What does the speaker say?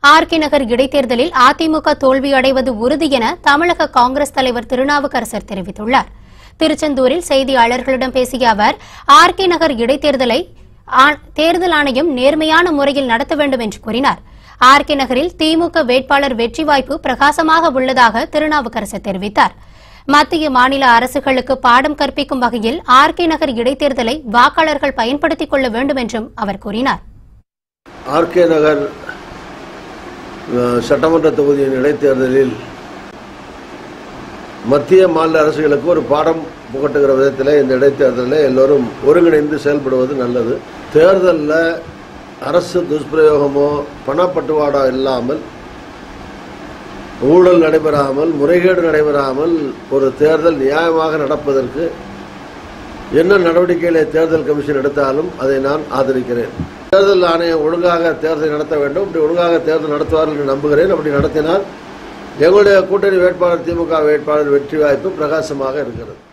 RK நகர் இடைத்தேர்தலில் அதிமுக தோல்வி அடைவது உறுதி என தமிழக காங்கிரஸ் தலைவர் திருநாவுக்கரசர் தெரிவித்துள்ளார் திருச்செந்தூரில் செய்தியாளர்களிடம் பேசிய அவர் ஆர்கே நகர் இடைத்தேர்தலை ஆ- தேர்தல் ஆணையம் நேர்மையான முறையில் நடத்த வேண்டும் என்று கூறினார் ஆர்கே நகரில் திமுக வேட்பாளர் வெற்றி வாய்ப்பு பிரகாசமாக உள்ளதாக திருநாவுக்கரசர் தெரிவித்தார் மத்திய மாநில அரசுகளுக்கு பாடம் கற்பிக்கும் வகையில் ஆர்கே நகர் இடைத்தேர்தலை வாக்காளர்கள் பயன்படுத்திக் கொள்ள வேண்டும் என்றும் அவர் கூறினார் ஆர்கே நகர் அஹ், சட்டமன்ற தொகுதியின் இடைத்தேர்தலில் மத்திய மாநில அரசுகளுக்கு ஒரு பாடம் புகட்டுகிற விதத்தில் இந்த இடைத்தேர்தலில் எல்லோரும் ஒருங்கிணைந்து செயல்படுவது நல்லது தேர்தலில் அரசு துஷ்பிரயோகமோ பணப்பட்டுவாடோ இல்லாமல் ஊழல் நடைபெறாமல் முறைகேடு நடைபெறாமல் ஒரு தேர்தல் நியாயமாக நடப்பதற்கு என்ன நடவடிக்கைகளை தேர்தல் கமிஷன் எடுத்தாலும் அதை நான் ஆதரிக்கிறேன் தேர்தல் ஆணையம் ஒழுங்காக தேர்தல் நடத்த வேண்டும் இப்படி ஒழுங்காக தேர்தல் நடத்துவார்கள் என்று நம்புகிறேன் அப்படி நடத்தினால் எங்களுடைய கூட்டணி வேட்பாளர் திமுக வேட்பாளர் வெற்றி வாய்ப்பு பிரகாசமாக இருக்கிறது